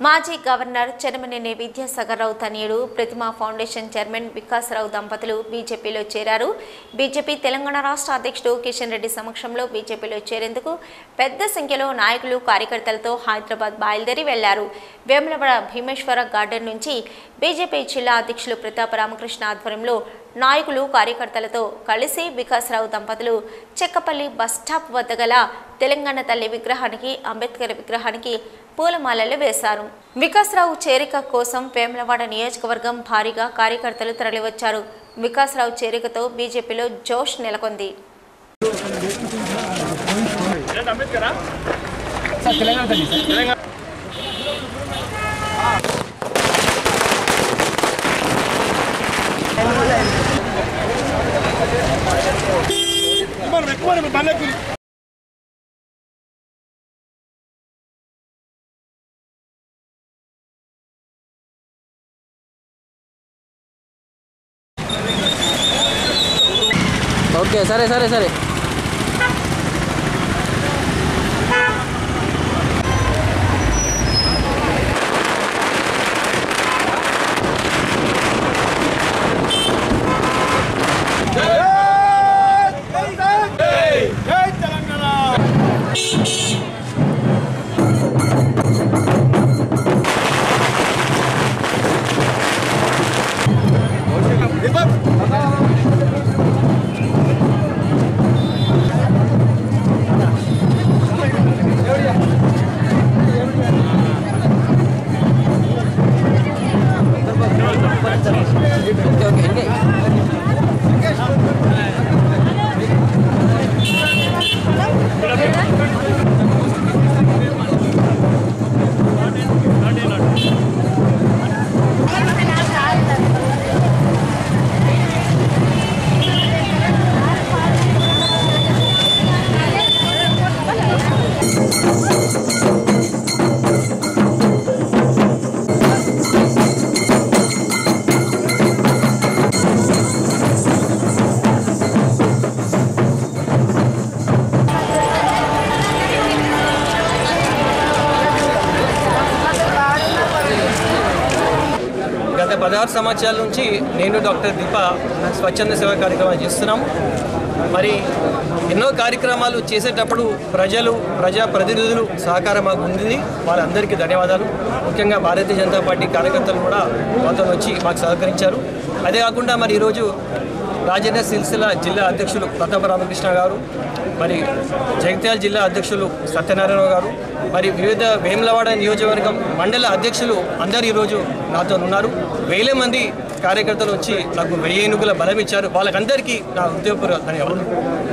మాజీ గవర్నర్ చెనమనేని విద్యాసాగర్రావు తనయుడు ప్రతిమా foundation chairman Vikasa Rao దంపతులు బీజేపీలో చేరారు బీజేపీ తెలంగాణ రాష్ట్ర అధ్యక్షుడు కిషన్ రెడ్డి సమక్షంలో బీజేపీలో చేరేందుకు పెద్ద సంఖ్యలో నాయకులు కార్యకర్తలతో హైదరాబాద్ బయలుదేరి వెళ్లారు వేములవాడ భీమేశ్వర గార్డెన్ నుంచి బీజేపీ జిల్లా అధ్యక్షులు ప్రతాప రామకృష్ణ ఆధ్వర్యంలో నాయకులు కార్యకర్తలతో కలిసి వికాసరావు దంపతులు చెక్కపల్లి బస్టాప్ వద్ద గల తెలంగాణ తల్లి విగ్రహానికి అంబేద్కర్ విగ్రహానికి పూలమాలలు వేశారు వికాసరావు చేరిక కోసం వేములవాడ నియోజకవర్గం భారీగా కార్యకర్తలు తరలివచ్చారు వికాసరావు చేరికతో బీజేపీలో జోష్ నెలకొంది ఓకే సరే సరే సరే ఓకే ఓకే ఇంకే గత పదహారు సంవత్సరాల నుంచి నేను డాక్టర్ దీప స్వచ్ఛంద సేవా కార్యక్రమాలు చేస్తున్నాం మరి ఎన్నో కార్యక్రమాలు చేసేటప్పుడు ప్రజలు ప్రజా ప్రతినిధులు సహకారం మాకు ఉంది వాళ్ళందరికీ ధన్యవాదాలు ముఖ్యంగా భారతీయ జనతా పార్టీ కార్యకర్తలు కూడా మాతో వచ్చి మాకు సహకరించారు అదే కాకుండా మరి ఈరోజు రాజన్న సిరిసిల్ల జిల్లా అధ్యక్షులు ప్రతాప రామకృష్ణ గారు మరి జగిత్యాల జిల్లా అధ్యక్షులు సత్యనారాయణ గారు మరి వివిధ వేములవాడ నియోజకవర్గం మండల అధ్యక్షులు అందరు ఈరోజు నాతో ఉన్నారు వేల మంది కార్యకర్తలు వచ్చి నాకు వెయ్యి ఏనుగుల బలం ఇచ్చారు వాళ్ళకందరికీ నా ఉద్యోగపూర్వక ధన్యవాదాలు